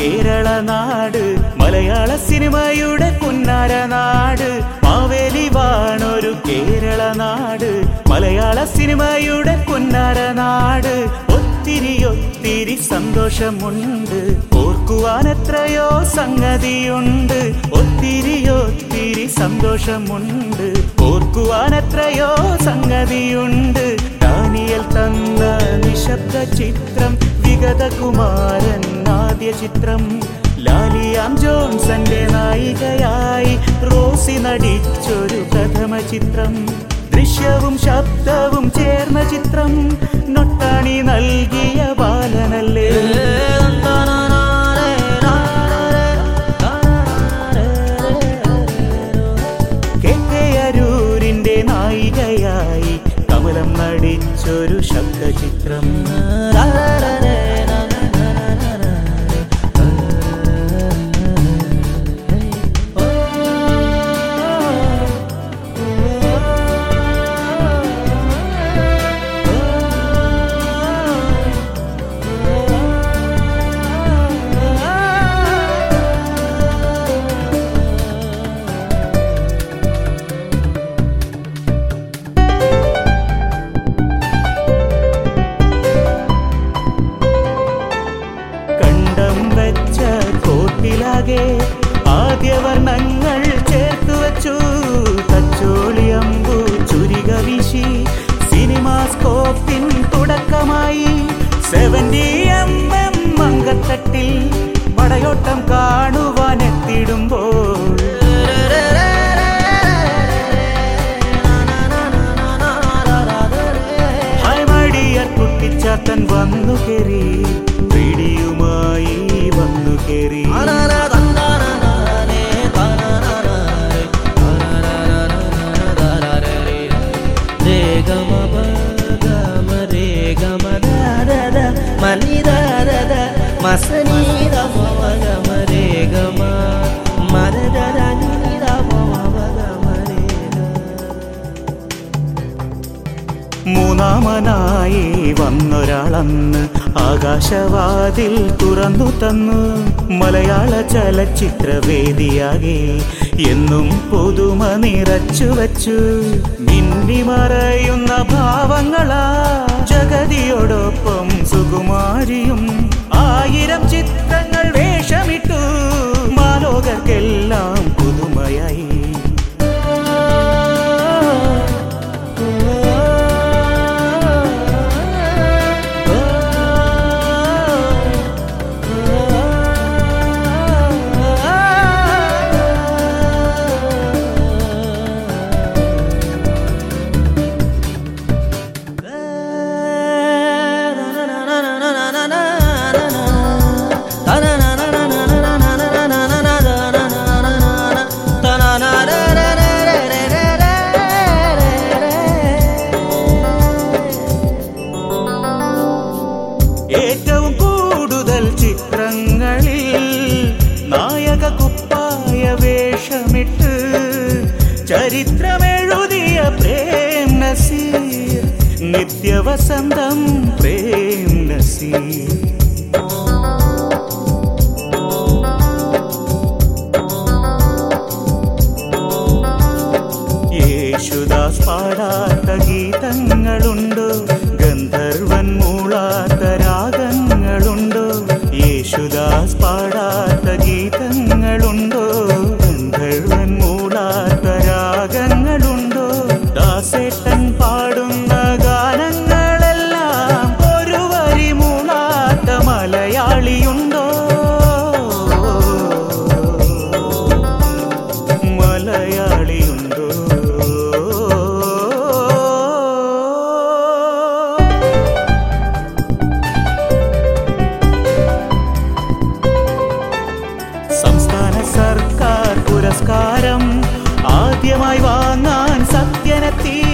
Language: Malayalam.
കേരള നാട് മലയാള സിനിമയുടെ പുന്നാര നാട് മാവേലി വാണൊരു കേരള നാട് മലയാള സിനിമയുടെ പുന്നാര നാട് ഒത്തിരി ഒത്തിരി സന്തോഷമുണ്ട് ഓർക്കുവാൻ എത്രയോ സംഗതിയുണ്ട് ഒത്തിരി ഒത്തിരി സന്തോഷമുണ്ട് ഓർക്കുവാൻ എത്രയോ സംഗതിയുണ്ട് ഡാനിയൽ തന്ന നിശബ്ദ ചിത്രം വിഗതകുമാരൻ ആദ്യ ചിത്രം ലാലിയാം ജോൺസന്റെ നായികയായി റോസി നടിച്ചൊരു പ്രഥമ ചിത്രം ദൃശ്യവും ശബ്ദവും ചേർന്ന ചിത്രം നൊട്ടാണി നൽകിയ ബാലനല്ലേ കെ കെ അരൂരിന്റെ നായികയായി കമലം നടിച്ചൊരു ശബ്ദചിത്രം കണ്ടം വെച്ച കോട്ടിലാകെ ആദ്യവർണ്ണങ്ങൾ ചേർത്തു വച്ചു തച്ചോളിയമ്പു ചുരിക വീശി സിനിമാസ്കോപ്പിൻ തുടക്കമായി സെവന്റി എം എം മങ്കത്തട്ടിൽ പടയോട്ടം കാണുവാൻ എത്തിടുമ്പോൾ ഹൈമടിയർ കുട്ടിച്ചാത്തൻ വന്നു കയറി പിടിയുമായി വന്നു കയറി മസനീത മവഗ മരേ ഗമ മരദ നീത മവഗ മരേ മൂന്നാമനായി വന്നൊരാളന്ന് ആകാശവാതിൽ തുറന്നു തന്നു മലയാള ചലച്ചിത്രവേദിയാകെ എന്നും പുതുമ നിറച്ചു വച്ചു മിന്നി മറയുന്ന ഭാവങ്ങളാ ജഗതിയോടൊപ്പം സുകുമാരിയും ആയിരം ചിത്രങ്ങൾ വേഷമിട്ടു മാലോകർക്കെല്ലാം പുതുമയായി ഏറ്റവും കൂടുതൽ ചിത്രങ്ങളിൽ നായക കുപ്പായ വേഷമിട്ട് ചരിത്രമെഴുതിയ പ്രേം നസീർ നിത്യവസന്തം പ്രേം നസീർ യേശുദാസ് പാടാത്ത ഗീതങ്ങളുണ്ടോ ഗന്ധർവൻ മൂളാത്ത രാഗങ്ങളുണ്ടോ യേശുദാസ് പാടാത്ത ഗീതങ്ങളുണ്ടോ ഗന്ധർവൻ മൂളാത്ത രാഗങ്ങളുണ്ടോ ദാസേട്ടൻ പാടുന്ന ഗാനങ്ങളെല്ലാം ഒരു വരി മൂളാത്ത മലയാളിയുണ്ടോ മലയാളിയുണ്ടോ സംസ്ഥാന സർക്കാർ പുരസ്കാരം ആദ്യമായി വാങ്ങാൻ സത്യനെത്തി